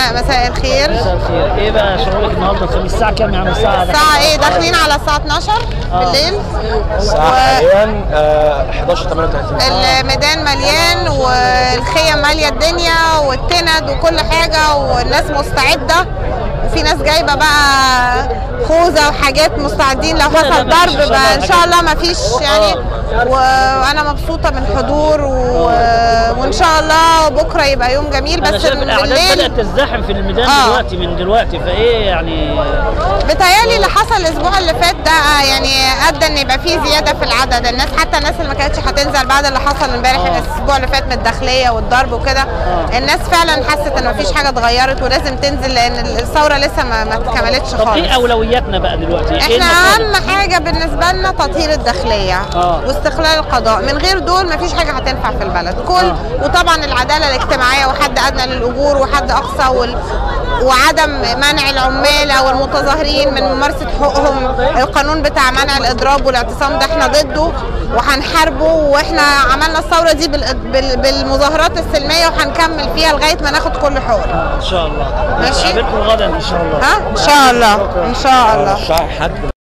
مساء الخير مساء الخير ايه بقى شغلك النهارده الخميس الساعه كام يا عم الساعه الساعة ايه داخلين على الساعة 12 بالليل الساعة حاليا آه، 11 38 الميدان مليان والخيم مالية الدنيا والتند وكل حاجة والناس مستعدة وفي ناس جايبة بقى خوذة وحاجات مستعدين لو حصل ضرب بقى ان شاء الله ما فيش يعني وانا مبسوطة من حضور و... وان شاء الله بكرة يبقى يوم جميل انا بس شايف الاعداد بدات بالليل تزدحم في الميدان آه. دلوقتي من دلوقتي فايه يعني بتهيألي اللي حصل الاسبوع اللي فات ده يعني ادى ان يبقى فيه زياده في العدد الناس حتى الناس اللي ما كانتش هتنزل بعد اللي حصل امبارح آه. الاسبوع اللي فات من الداخليه والضرب وكده الناس فعلا حست ان مفيش حاجه اتغيرت ولازم تنزل لان الثوره لسه ما, ما اتكملتش طب ايه خالص اولوياتنا بقى دلوقتي ايه احنا المطالب؟ اهم حاجه بالنسبه لنا تطهير الداخليه آه. واستقلال القضاء من غير دول مفيش حاجه هتنفع في البلد كل آه. وطبعا العداله الاجتماعيه وحد ادنى للاجور وحد اقصى وال... وعدم منع العمال او المتظاهرين من ممارسه حقوقهم القانون بتاع منع الاضراب والاعتصام ده احنا ضده وهنحاربه واحنا عملنا الثوره دي بال... بال... بالمظاهرات السلميه وهنكمل فيها لغايه ما ناخد كل حقوقنا ان شاء الله ماشي. نقابلكم غدا ان شاء الله ها ان شاء الله ان شاء الله رشح حد